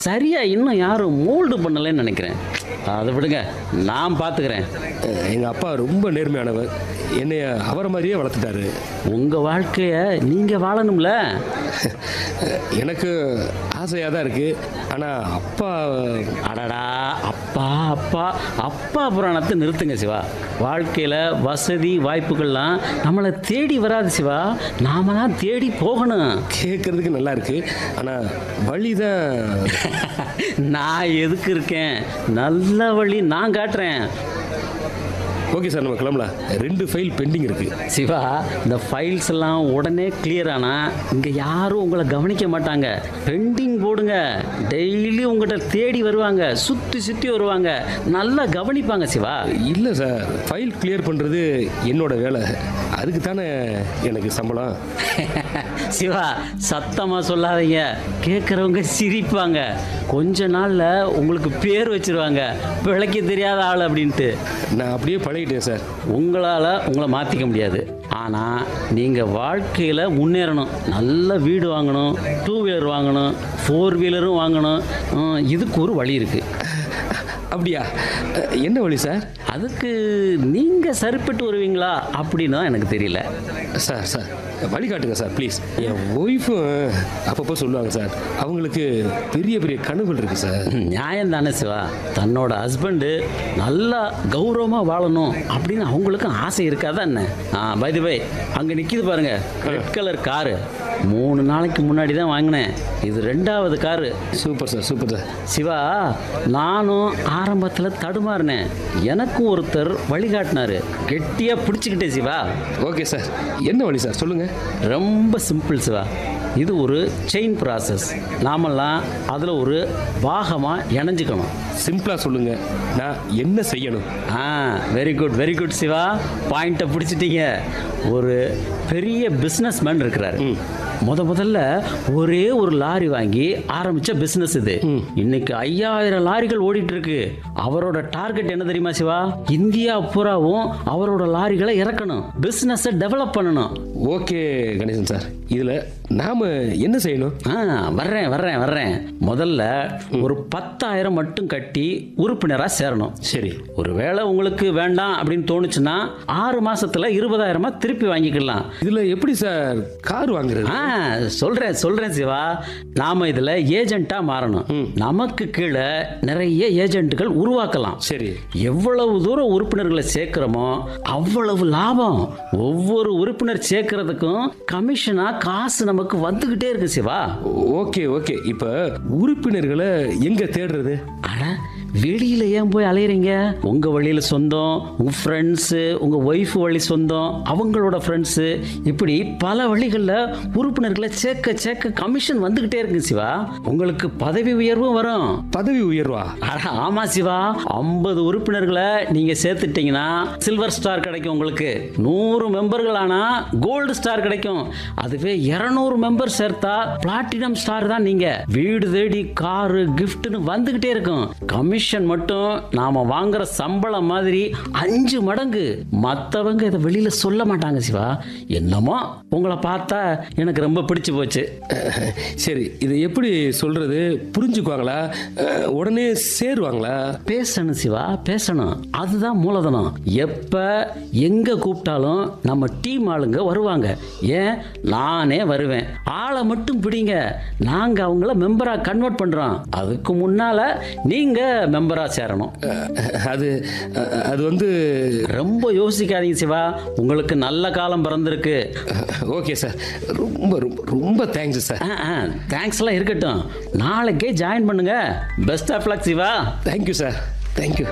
சரியா இன்னும் யாரும் மோல்டு பண்ணலைன்னு நினைக்கிறேன் அதை விடுங்க நான் பார்த்துக்கிறேன் அஹ், எங்க அப்பா ரொம்ப நேர்மையானவர் என்னைய அவரை மாதிரியே வளர்த்துட்டாரு உங்கள் வாழ்க்கையை நீங்கள் வாழணும்ல எனக்கு ஆசையாக தான் இருக்கு ஆனால் அப்பா அடடா அப்பா அப்பா அப்பா புராணத்தை நிறுத்துங்க சிவா வாழ்க்கையில் வசதி வாய்ப்புகள்லாம் நம்மளை தேடி வராது சிவா நாம தான் தேடி போகணும் கேட்கறதுக்கு நல்லா இருக்கு ஆனால் வழி தான் நான் எதுக்கு இருக்கேன் நல்ல வழி நான் காட்டுறேன் ஓகே சார் நம்ம கிளம்பலாம் ரெண்டு ஃபைல் பெண்டிங் இருக்கு சிவா இந்த ஃபைல்ஸ் எல்லாம் உடனே கிளியர் ஆனா இங்க யாரும் உங்களை கவனிக்க மாட்டாங்க பெண்டிங் போடுங்க டெய்லி உங்கள்கிட்ட தேடி வருவாங்க சுத்தி சுத்தி வருவாங்க நல்லா கவனிப்பாங்க சிவா இல்லை சார் ஃபைல் கிளியர் பண்ணுறது என்னோட வேலை அதுக்கு தானே எனக்கு சம்பளம் சிவா சத்தமா சொல்லாதீங்க கேட்குறவங்க சிரிப்பாங்க கொஞ்ச நாள்ல உங்களுக்கு பேர் வச்சிருவாங்க பிழைக்க தெரியாத ஆள் அப்படின்ட்டு நான் அப்படியே பழகிட்டேன் சார் உங்களால் உங்களை மாற்றிக்க முடியாது ஆனால் நீங்கள் வாழ்க்கையில் முன்னேறணும் நல்ல வீடு வாங்கணும் டூ வீலர் வாங்கணும் ஃபோர் வீலரும் வாங்கணும் ஹம், இதுக்கு ஒரு வழி இருக்குது அப்படியா அஹ், என்ன வழி சார் அதுக்கு நீங்கள் சரிப்பட்டு வருவீங்களா அப்படின்னு தான் எனக்கு தெரியல சார் சார் வழி காட்டுங்க சார் ப்ளீஸ் என் ஒய்ஃபும் அப்பப்போ சொல்லுவாங்க சார் அவங்களுக்கு பெரிய பெரிய கனவுகள் இருக்கு சார் நியாயம் தானே சிவா தன்னோட ஹஸ்பண்டு நல்லா கௌரவமாக வாழணும் அப்படின்னு அவங்களுக்கும் ஆசை இருக்காதா என்ன ஆ பை பை அங்கே நிற்கிது பாருங்க ரெட் கலர் காரு மூணு நாளைக்கு முன்னாடி தான் வாங்கினேன் இது ரெண்டாவது car super sir super sir Siva நானும் ஆரம்பத்தில் தடுமாறினேன் எனக்கும் ஒருத்தர் வழிகாட்டினாரு கெட்டியாக பிடிச்சிக்கிட்டேன் சிவா ஓகே சார் என்ன வழி சார் சொல்லுங்கள் ரொம்ப சிம்பிள் சிவா இது ஒரு செயின் ப்ராசஸ் நாமெல்லாம் அதில் ஒரு பாகமாக இணைஞ்சிக்கணும் சிம்பிளாக சொல்லுங்கள் நான் என்ன செய்யணும் ஆ very good very good Siva பாயிண்ட்டை பிடிச்சிட்டீங்க ஒரு பெரிய பிஸ்னஸ் மேன் இருக்கிறாரு முத முதல்ல ஒரே ஒரு லாரி வாங்கி ஆரம்பிச்ச பிசினஸ் இது இன்னைக்கு ஐயாயிரம் லாரிகள் ஓடிட்டு இருக்கு அவரோட டார்கெட் என்ன தெரியுமா சிவா இந்தியா பூராவும் அவரோட லாரிகளை இறக்கணும் பிசினஸ் டெவலப் பண்ணணும் ஓகே கணேசன் சார் இதில் நாம் என்ன செய்யணும் ஆ வர்றேன் வர்றேன் வர்றேன் முதல்ல ஒரு பத்தாயிரம் மட்டும் கட்டி உறுப்பினராக சேரணும் சரி ஒருவேளை உங்களுக்கு வேண்டாம் அப்படின்னு தோணுச்சுன்னா ஆறு மாசத்துல இருபதாயிரமா திருப்பி வாங்கிக்கலாம் இதில் எப்படி சார் கார் வாங்குறது ஆ சொல்றேன் சொல்றேன் சிவா நாம இதுல ஏஜென்ட்டா மாறணும் நமக்கு கீழே நிறைய ஏஜென்ட்டுகள் உருவாக்கலாம் சரி எவ்வளவு தூரம் உறுப்பினர்களை சேர்க்கிறோமோ அவ்வளவு லாபம் ஒவ்வொரு உறுப்பினர் சேர்க்கறதுக்கும் கமிஷனா காசு நமக்கு வந்துகிட்டே இருக்கு சிவா ஓகே ஓகே இப்போ உறுப்பினர்களை எங்கே தேடுறது அட வெளியில ஏன் போய் அலையறீங்க உங்க வழியில சொந்தம் உங்க ஃப்ரெண்ட்ஸு உங்க ஒய்ஃப் வழி சொந்தம் அவங்களோட ஃப்ரெண்ட்ஸு இப்படி பல வழிகளில் உறுப்பினர்களை சேர்க்க சேர்க்க கமிஷன் வந்துகிட்டே இருக்கு சிவா உங்களுக்கு பதவி உயர்வும் வரும் பதவி உயர்வா அட ஆமா சிவா ஐம்பது உறுப்பினர்களை நீங்க சேர்த்துட்டீங்கன்னா சில்வர் ஸ்டார் கிடைக்கும் உங்களுக்கு நூறு மெம்பர்கள் ஆனா கோல்டு ஸ்டார் கிடைக்கும் அதுவே இருநூறு மெம்பர் சேர்த்தா பிளாட்டினம் ஸ்டார் தான் நீங்க வீடு தேடி காரு கிஃப்ட்னு வந்துகிட்டே இருக்கும் கமிஷன் மட்டும் நாம வாங்குற சம்பளம் மாதிரி அஞ்சு மடங்கு மத்தவங்க இதை வெளியில சொல்ல மாட்டாங்க சிவா என்னமோ உங்களை பார்த்தா எனக்கு ரொம்ப பிடிச்சு போச்சு சரி இதை எப்படி சொல்றது புரிஞ்சுக்குவாங்களா அஹ், உடனே சேருவாங்களா பேசணும் சிவா பேசணும் அதுதான் மூலதனம் எப்ப எங்க கூப்பிட்டாலும் நம்ம டீம் ஆளுங்க வருவாங்க ஏன் நானே வருவேன் ஆளை மட்டும் பிடிங்க நாங்க அவங்கள மெம்பரா கன்வெர்ட் பண்றோம் அதுக்கு முன்னால நீங்க மெம்பரா சேரணும் அஹ், அது அஹ், அது வந்து ரொம்ப யோசிக்காதீங்க சிவா உங்களுக்கு நல்ல காலம் பிறந்திருக்கு ஓகே சார் ரொம்ப ரொம்ப ரொம்ப தேங்க்ஸ் சார் தேங்க்ஸ் எல்லாம் இருக்கட்டும் நாளைக்கே ஜாயின் பண்ணுங்க best of luck Siva thank you sir thank you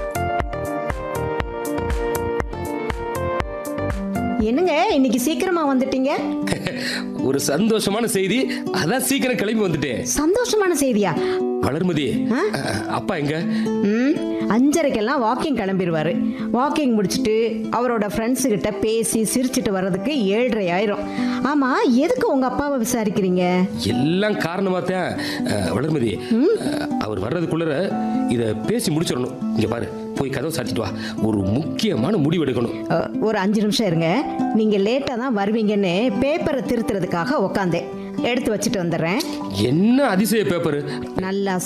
என்னங்க இன்னைக்கு சீக்கிரமா வந்துட்டீங்க ஒரு சந்தோஷமான செய்தி அதான் சீக்கிரம் கிளம்பி வந்துட்டேன் சந்தோஷமான செய்தியா வளர்மதி அஹ், அப்பா எங்க ம் அஞ்சரைக்கெல்லாம் வாக்கிங் கிளம்பிடுவாரு வாக்கிங் முடிச்சுட்டு அவரோட ஃப்ரெண்ட்ஸு கிட்ட பேசி சிரிச்சிட்டு வர்றதுக்கு ஏழரை ஆயிரும் ஆமா எதுக்கு உங்க அப்பாவை விசாரிக்கிறீங்க எல்லாம் காரணமா தான் அஹ், வளர்மதி அஹ், அவர் வர்றதுக்குள்ள இதை பேசி முடிச்சிடணும் இங்க பாரு போய் கதவை சாத்திட்டு வா ஒரு முக்கியமான முடிவு எடுக்கணும் அ, ஒரு அஞ்சு நிமிஷம் இருங்க நீங்க லேட்டா தான் வருவீங்கன்னு பேப்பரை திருத்துறதுக்காக உக்காந்தேன் எடுத்து வச்சுட்டு வந்துடுறேன் என்ன அதிசய பேப்பர் நல்லா